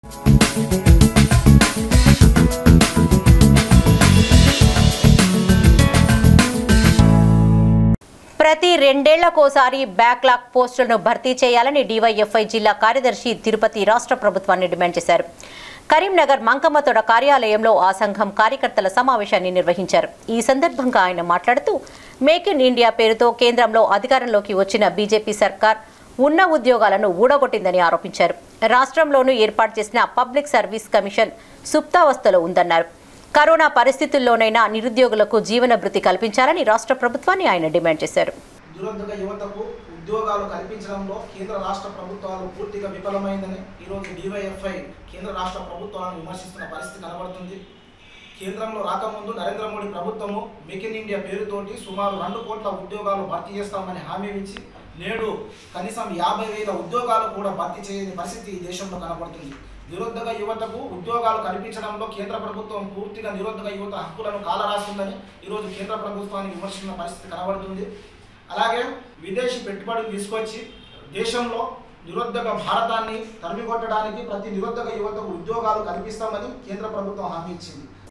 ప్రతి రెండేళ్లకోసారి బ్యాక్లాగ్ పోస్టులను భర్తీ చేయాలని డీవైఎఫ్ఐ జిల్లా కార్యదర్శి తిరుపతి రాష్ట్ర ప్రభుత్వాన్ని డిమాండ్ చేశారు కరీంనగర్ మంకమ్మతోడ కార్యాలయంలో ఆ సంఘం కార్యకర్తల సమావేశాన్ని నిర్వహించారు ఈ సందర్భంగా ఆయన మాట్లాడుతూ మేక్ ఇన్ ఇండియా పేరుతో కేంద్రంలో అధికారంలోకి వచ్చిన బీజేపీ సర్కార్ ఉన్న ఉద్యోగాలను ఊడగొట్టిందని ఆరోపించారు రాష్ట్రంలోనూ ఏర్పాటు చేసిన పబ్లిక్ సర్వీస్ కమిషన్ సుప్తావస్థలో ఉందన్నారు కరోనా పరిస్థితుల్లోనైనా నిరుద్యోగులకు జీవన భృతి కల్పించాలని రాష్ట్ర ప్రభుత్వాన్ని ఆయన డిమాండ్ చేశారు నిరుద్యోగ యువతకు ఉద్యోగాలు కల్పించడంలో కేంద్ర రాష్ట్ర ప్రభుత్వాలు పూర్తిగా విఫలమైందని ఈరోజు డివైఎఫ్ఐ కేంద్ర రాష్ట్ర ప్రభుత్వాలను విమర్శిస్తున్న పరిస్థితి కనబడుతుంది కేంద్రంలో రాకముందు నరేంద్ర మోడీ ప్రభుత్వము మేక్ ఇన్ ఇండియా పేరుతోటి సుమారు రెండు కోట్ల ఉద్యోగాలు భర్తీ చేస్తామని హామీ ఇచ్చి నేడు కనీసం యాభై వేల ఉద్యోగాలు కూడా భర్తీ చేయని పరిస్థితి ఈ దేశంలో కనబడుతుంది నిరుద్యోగ యువతకు ఉద్యోగాలు కల్పించడంలో కేంద్ర ప్రభుత్వం పూర్తిగా నిరుద్యోగ యువత హక్కులను కాలరాస్తుందని ఈరోజు కేంద్ర ప్రభుత్వాన్ని విమర్శిస్తున్న పరిస్థితి కనబడుతుంది అలాగే విదేశీ పెట్టుబడులు తీసుకొచ్చి దేశంలో నిరుద్యోగ భారతాన్ని తరిమికొట్టడానికి ప్రతి నిరుద్యోగ యువతకు ఉద్యోగాలు కల్పిస్తామని కేంద్ర ప్రభుత్వం హామీ ఇచ్చింది